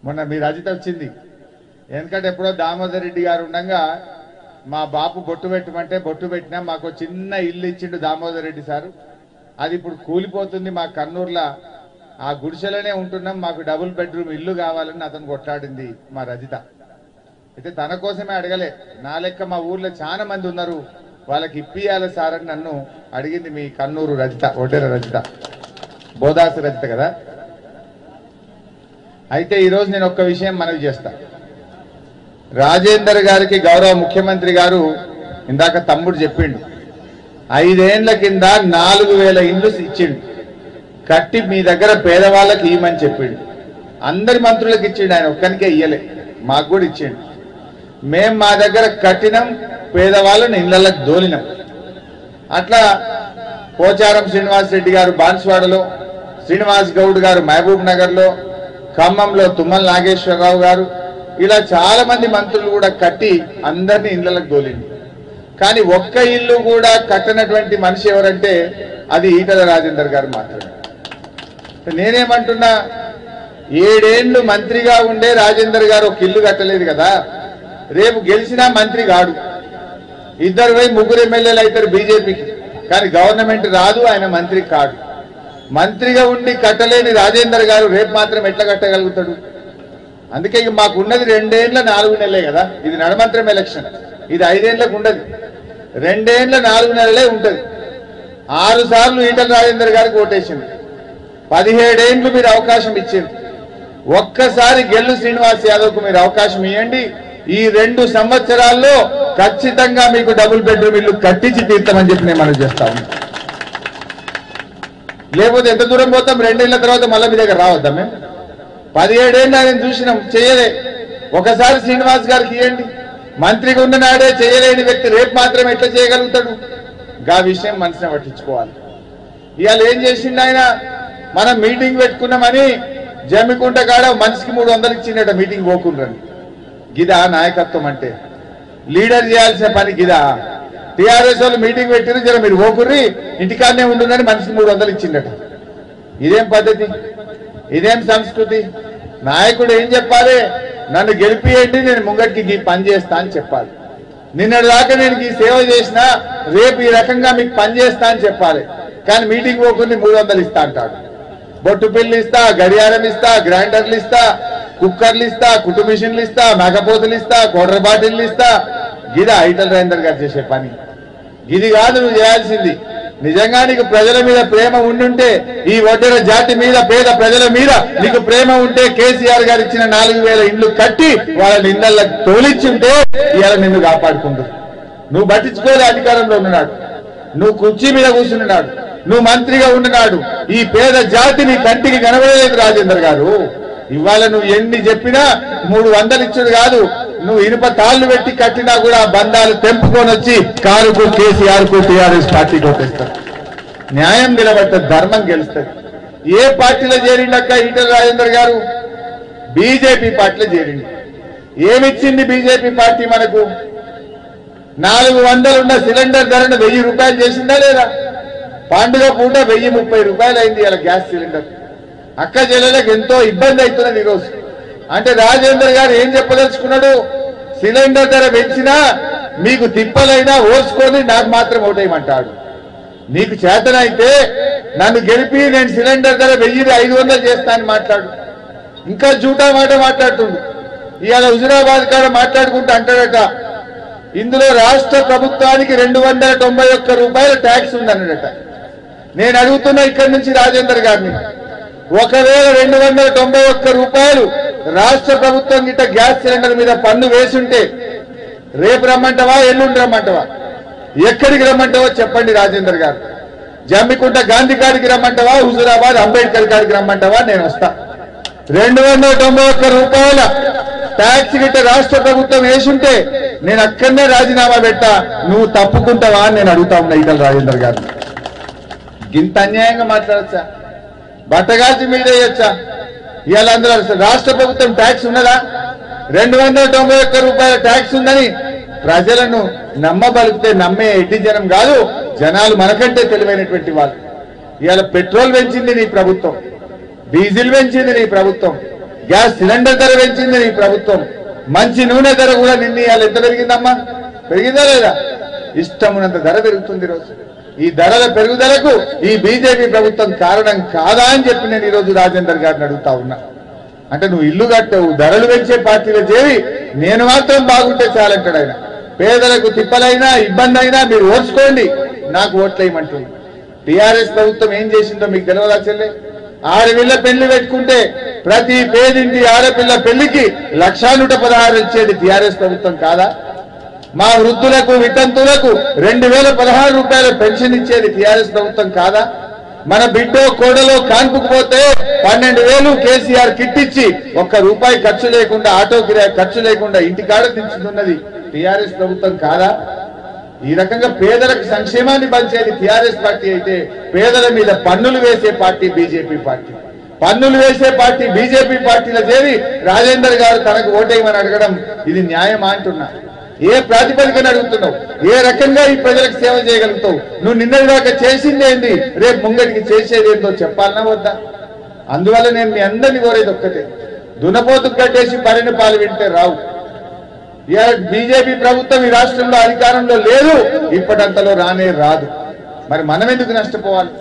మొన్న మీ రజిత వచ్చింది ఎందుకంటే ఎప్పుడో దామోదర్ రెడ్డి గారు ఉండగా మా బాపు బొట్టు పెట్టమంటే బొట్టు పెట్టినా మాకు చిన్న ఇల్లు ఇచ్చిండు దామోదర్ రెడ్డి సారు అది ఇప్పుడు కూలిపోతుంది మా కర్నూలులో ఆ గుడిసెలోనే ఉంటున్నాం మాకు డబుల్ బెడ్రూమ్ ఇల్లు కావాలని అతను కొట్లాడింది మా రజిత అయితే తన కోసమే అడగలే నా లెక్క మా ఊర్లో చాలా మంది ఉన్నారు వాళ్ళకి ఇప్పియాలి సార్ అని నన్ను అడిగింది మీ కన్నూరు రజిత ఒడ్డెర రజిత బోదాసు రజిత కదా అయితే ఈరోజు నేను ఒక్క విషయం మనవి చేస్తా రాజేందర్ గారికి గౌరవ ముఖ్యమంత్రి గారు ఇందాక తమ్ముడు చెప్పిండు ఐదేండ్ల కింద నాలుగు వేల ఇండ్లు ఇచ్చిండు కట్టి మీ దగ్గర పేదవాళ్ళకి ఇవ్వమని చెప్పిండు అందరి మంత్రులకు ఇచ్చిండు ఆయన ఒక్కనికే ఇయ్యలే మాకు కూడా ఇచ్చిండు మేం మా దగ్గర కట్టినాం పేదవాళ్ళని ఇళ్లకు దోలినాం అట్లా పోచారం శ్రీనివాస్ రెడ్డి గారు బాన్స్వాడలో శ్రీనివాస్ గౌడ్ గారు మహబూబ్ నగర్ లో ఖమ్మంలో తుమ్మల నాగేశ్వరరావు గారు ఇలా చాలా మంది మంత్రులు కూడా కట్టి అందరినీ ఇళ్లకు దోలింది కానీ ఒక్క ఇల్లు కూడా కట్టనటువంటి మనిషి ఎవరంటే అది ఈటల రాజేందర్ గారు మాత్రమే నేనేమంటున్నా ఏడేళ్లు మంత్రిగా ఉండే రాజేందర్ గారు ఒక ఇల్లు కట్టలేదు కదా రేపు గెలిచినా మంత్రి కాడు ఇద్దరు పోయి ముగ్గురు ఎమ్మెల్యేలు అవుతారు బీజేపీకి కానీ గవర్నమెంట్ రాదు ఆయన మంత్రి కాడు మంత్రిగా ఉండి కట్టలేని రాజేందర్ గారు రేపు మాత్రం ఎట్లా కట్టగలుగుతాడు అందుకే ఇక మాకు ఉన్నది రెండేళ్ల నాలుగు నెలలే కదా ఇది నడమంత్రం ఎలక్షన్ ఇది ఐదేళ్లకు ఉండదు రెండేళ్ల నాలుగు నెలలే ఉంటది ఆరు సార్లు ఈటల రాజేందర్ గారికి ఓటేసింది పదిహేడేండ్లు మీరు అవకాశం ఇచ్చింది ఒక్కసారి గెల్లు శ్రీనివాస్ యాదవ్ కు మీరు అవకాశం ఇవ్వండి ఈ రెండు సంవత్సరాల్లో ఖచ్చితంగా మీకు డబుల్ బెడ్రూమ్ ఇల్లు కట్టించి తీర్తామని చెప్పి నేను మనం చేస్తాము లేకపోతే ఎంత దూరం పోతాం రెండేళ్ల తర్వాత మళ్ళీ మీ దగ్గర రావద్దాం మేము పదిహేడేళ్ళు ఆయన చూసినాం చేయలే ఒకసారి శ్రీనివాస్ గారికి ఇవ్వండి మంత్రిగా ఉన్న నాడే చేయలేని వ్యక్తి రేపు మాత్రం ఎట్లా చేయగలుగుతాడు గా విషయం మనసుని పట్టించుకోవాలి ఇవాళ ఏం చేసిండు ఆయన మనం మీటింగ్ పెట్టుకున్నామని జమ్మికుంట కాడ మనిషికి మూడు వందలు ఇచ్చిండట మీటింగ్ పోకుండ్రని గిదా నాయకత్వం అంటే లీడర్ చేయాల్సిన పని గిదా టీఆర్ఎస్ వాళ్ళు మీటింగ్ పెట్టిన జర మీరు పోకుర్రి ఇంటికాడనే ఉండునని మనిషికి మూడు వందలు ఇచ్చిండట ఇదేం పద్ధతి ఇదేం సంస్కృతి నాయకుడు ఏం చెప్పాలి నన్ను గెలిపియండి నేను ముంగటికి ఈ పని చేస్తా అని చెప్పాలి నిన్నటి దాకా నేను ఈ సేవ చేసినా రేపు ఈ రకంగా మీకు పని చేస్తా అని చెప్పాలి కానీ మీటింగ్ పోకుండా మూడు వందలు ఇస్తా అంటాడు బొట్టు పిల్లు ఇస్తా గడియారం ఇస్తా గ్రైండర్లు ఇస్తా కుక్కర్లు ఇస్తా కుట్టు మిషన్లు ఇస్తా మేకపోతులు ఇస్తా కోడర బాటిల్లు ఇస్తా గిద ఐటల్ రాజేందర్ గారు చేసే పని ఇది కాదు నువ్వు చేయాల్సింది నిజంగా నీకు ప్రజల మీద ప్రేమ ఉండుంటే ఈ ఒడ్డెర జాతి మీద పేద ప్రజల మీద నీకు ప్రేమ ఉంటే కేసీఆర్ గారు ఇచ్చిన నాలుగు వేల ఇండ్లు కట్టి వాళ్ళ నిందలకు తోలిచ్చుంటే ఇవాళ నిన్ను కాపాడుకుంటుంది నువ్వు పట్టించుకోలే అధికారంలో ఉన్నాడు నువ్వు కుర్చీ మీద కూర్చున్నాడు నువ్వు మంత్రిగా ఉన్నాడు ఈ పేద జాతిని కంటికి కనబడలేదు రాజేందర్ గారు ఇవాళ నువ్వు ఎన్ని చెప్పినా మూడు వందలు ఇచ్చుడు కాదు నువ్వు ఇనుప తాళ్లు పెట్టి కట్టినా కూడా ఆ బంధాలు తెంపుకొని వచ్చి కారుకు కేసీఆర్ కు టీఆర్ఎస్ పార్టీ కొట్టేస్తారు న్యాయం నిలబడుతుంది ధర్మం గెలుస్తుంది ఏ పార్టీలో చేరిండక్క ఈటల రాజేందర్ గారు బీజేపీ పార్టీలో చేరిండు ఏమిచ్చింది బీజేపీ పార్టీ మనకు నాలుగు వందలున్న సిలిండర్ ధరను వెయ్యి రూపాయలు చేసిందా లేదా పండుగ పూట వెయ్యి ముప్పై రూపాయలు అయింది ఇలా గ్యాస్ సిలిండర్ అక్క చెల్లెలకు ఎంతో ఇబ్బంది అవుతున్నది ఈరోజు అంటే రాజేందర్ గారు ఏం చెప్పదలుచుకున్నాడు సిలిండర్ ధర పెంచినా మీకు తిప్పలైనా ఓసుకొని నాకు మాత్రం ఓటేయమంటాడు నీకు చేతనైతే నన్ను గెలిపి నేను సిలిండర్ ధర వెయ్యి ఐదు వందలు చేస్తా అని మాట్లాడు ఇంకా జూటా మాట మాట్లాడుతుండు ఇవాళ హుజురాబాద్ కాడ మాట్లాడుకుంటూ అంటాడట ఇందులో రాష్ట్ర ప్రభుత్వానికి రెండు వందల తొంభై ఒక్క రూపాయల ట్యాక్స్ ఉందన్నాడట నేను అడుగుతున్నా ఇక్కడి నుంచి రాజేందర్ గారిని ఒకవేళ రెండు వందల తొంభై ఒక్క రూపాయలు రాష్ట్ర ప్రభుత్వం గిట్ట గ్యాస్ సిలిండర్ మీద పన్ను వేసుంటే రేపు రమ్మంటావా ఎల్లుండి రమ్మంటావా ఎక్కడికి రమ్మంటావో చెప్పండి రాజేందర్ గారు జమ్మికుంట గాంధీ కాడికి రమ్మంటావా హుజురాబాద్ అంబేద్కర్ కాడికి రమ్మంటావా నేను వస్తా రెండు వందల తొంభై ఒక్క రూపాయల ట్యాక్స్ గిట్ట రాష్ట్ర ప్రభుత్వం వేసుంటే నేను అక్కడనే రాజీనామా పెట్టా నువ్వు తప్పుకుంటావా అని నేను అడుగుతా ఉన్నా ఈటల రాజేందర్ గారు ఇంత అన్యాయంగా మాట్లాడచ్చా బట్టగాల్చి మీద వేయచ్చా ఇవాళ అందులో అసలు రాష్ట్ర ప్రభుత్వం ట్యాక్స్ ఉన్నదా రెండు వందల తొంభై ఒక్క రూపాయల ట్యాక్స్ ఉందని ప్రజలను నమ్మబలిగితే నమ్మే ఎడ్డి జనం కాదు జనాలు మనకంటే తెలివైనటువంటి వాళ్ళు ఇవాళ పెట్రోల్ పెంచింది నీ ప్రభుత్వం డీజిల్ పెంచింది నీ ప్రభుత్వం గ్యాస్ సిలిండర్ ధర పెంచింది నీ ప్రభుత్వం మంచి నూనె ధర కూడా నిన్న ఇవాళ ఎంత పెరిగిందమ్మా పెరిగిందా లేదా ఇష్టమున్నంత ధర పెరుగుతుంది ఈరోజు ఈ ధరల పెరుగుదలకు ఈ బీజేపీ ప్రభుత్వం కారణం కాదా అని చెప్పి నేను ఈరోజు రాజేందర్ గారిని అడుగుతా ఉన్నా అంటే నువ్వు ఇల్లు కట్టావు ధరలు పెంచే పార్టీలో చేరి నేను మాత్రం బాగుంటే చాలంటాడు ఆయన పేదలకు తిప్పలైనా ఇబ్బంది అయినా మీరు ఓర్చుకోండి నాకు ఓట్లేయమంటుంది టిఆర్ఎస్ ప్రభుత్వం ఏం చేసిందో మీకు తెలియదా చెల్లె ఆడపిల్ల పెళ్లి పెట్టుకుంటే ప్రతి పేదింటి ఆడపిల్ల పెళ్లికి లక్షా నూట పదహారు ఇచ్చేది టిఆర్ఎస్ ప్రభుత్వం కాదా మా వృద్ధులకు వితంతులకు రెండు వేల పదహారు రూపాయల పెన్షన్ ఇచ్చేది టిఆర్ఎస్ ప్రభుత్వం కాదా మన బిడ్డో కోడలో కాన్పుకు పోతే పన్నెండు వేలు కేసీఆర్ కిట్ ఇచ్చి ఒక్క రూపాయి ఖర్చు లేకుండా ఆటో కిరాయి ఖర్చు లేకుండా ఇంటికాడ దించుతున్నది టిఆర్ఎస్ ప్రభుత్వం కాదా ఈ రకంగా పేదలకు సంక్షేమాన్ని పంచేది టిఆర్ఎస్ పార్టీ అయితే పేదల మీద పన్నులు వేసే పార్టీ బీజేపీ పార్టీ పన్నులు వేసే పార్టీ బీజేపీ పార్టీలో చేరి రాజేందర్ గారు తనకు ఓటేయమని అడగడం ఇది న్యాయమా అంటున్నా ఏ ప్రాతిపదికన అడుగుతున్నావు ఏ రకంగా ఈ ప్రజలకు సేవ చేయగలుగుతావు నువ్వు నిన్నటి దాకా చేసింది ఏంది రేపు ముంగటికి చేసేది ఏందో చెప్పాలనా వద్దా అందువల్ల నేను మీ అందరినీ కోరేది ఒక్కటే దునపోతు కట్టేసి పరిణ పాలు వింటే రావు ఇవాళ బీజేపీ ప్రభుత్వం ఈ రాష్ట్రంలో అధికారంలో లేదు ఇప్పటంతలో రానే రాదు మరి మనం ఎందుకు నష్టపోవాలి